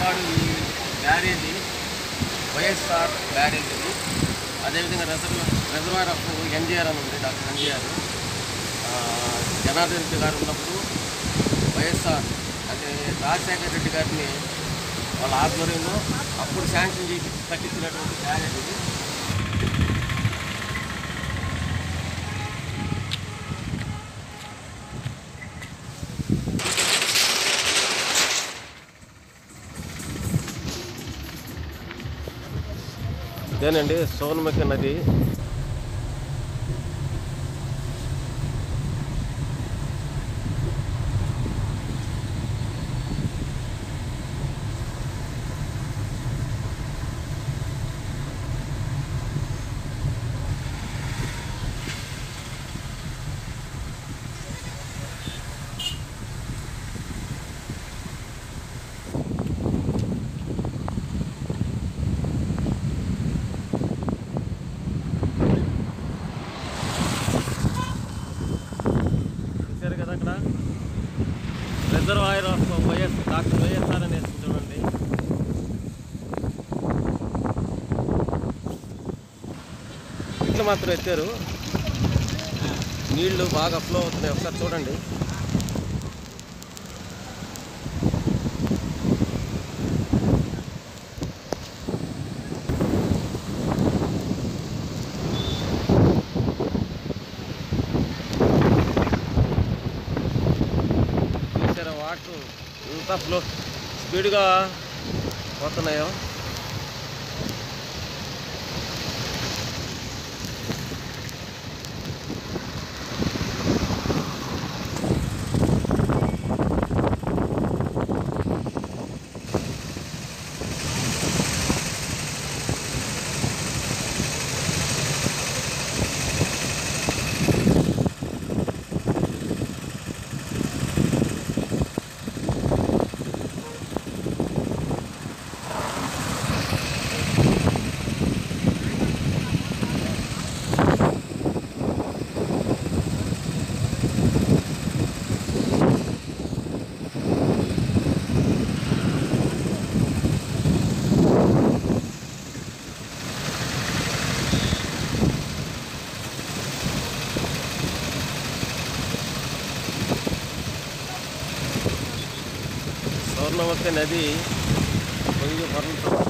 పాలపాడు ఈ బ్యారేజీ వైఎస్ఆర్ బ్యారేజ్ ఇది అదేవిధంగా రిజర్వ్ రిజర్వాయర్ ఆఫ్ ఎన్జిఆర్ అని ఉంది డాక్టర్ ఎన్జిఆర్ జనార్దన్ రెడ్డి గారు ఉన్నప్పుడు వైఎస్ఆర్ అంటే రాజశేఖర రెడ్డి గారిని వాళ్ళ ఆధ్వర్యంలో అప్పుడు శాంక్షన్ చేసి కట్టించినటువంటి బ్యారేజ్ ఇది ఇదేనండి సోనముఖి నది చూశారు కదా అక్కడ reservoir of YS doctor YSR అని వేసింది చూడండి ఇట్లా మాత్రం ఎత్తారు నీళ్లు బాగా ఫ్లో అవుతున్నాయి ఒకసారి చూడండి చూసారా వాటర్ ఎంత ఫ్లో స్పీడ్గా పోతున్నాయో సౌర్ణముఖి నది పొంగి పొరలుతుంది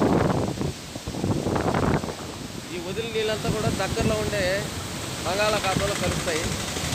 ఈ వదిలి నీళ్ళంతా కూడా దగ్గరలో ఉండే బంగాళాఖాతంలో కలుస్తాయి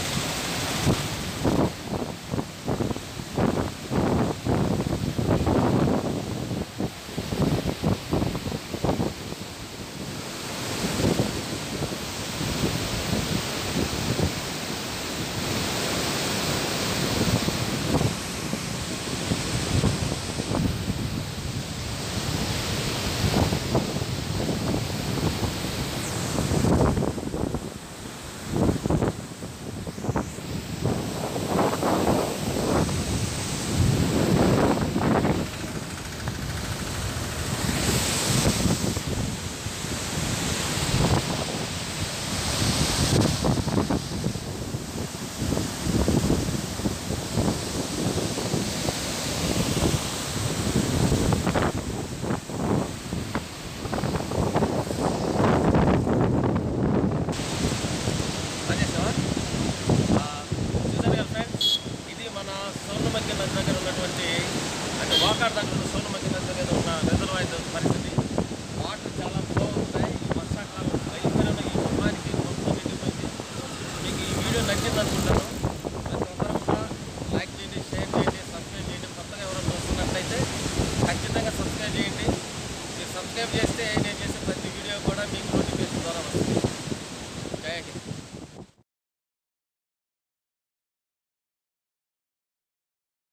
పనిచేసావా? ఆ, చూశారు కదా ఫ్రెండ్స్ ఇది మన సోనమగ్గి నది దగ్గర ఉన్నటువంటి అంటే వాకాడ్ దగ్గర ఉన్న సోనమగ్గి నది దగ్గర ఉన్న రిజర్వాయర్ పరిస్థితి వాటర్ చాలా ఫ్లో అవుతాయి ఈ వర్షాకాలం అయిపోయిన ఈ తుఫానికి మొత్తం నిండిపోయింది మీకు ఈ వీడియో నచ్చింది అనుకుంటాను ప్రతి ఒక్కరు కూడా లైక్ చేయండి షేర్ చేయండి సబ్స్క్రైబ్ చేయండి కొత్తగా ఎవరైనా చూస్తున్నట్లయితే ఖచ్చితంగా సబ్స్క్రైబ్ చేయండి మీరు సబ్స్క్రైబ్ చేస్తే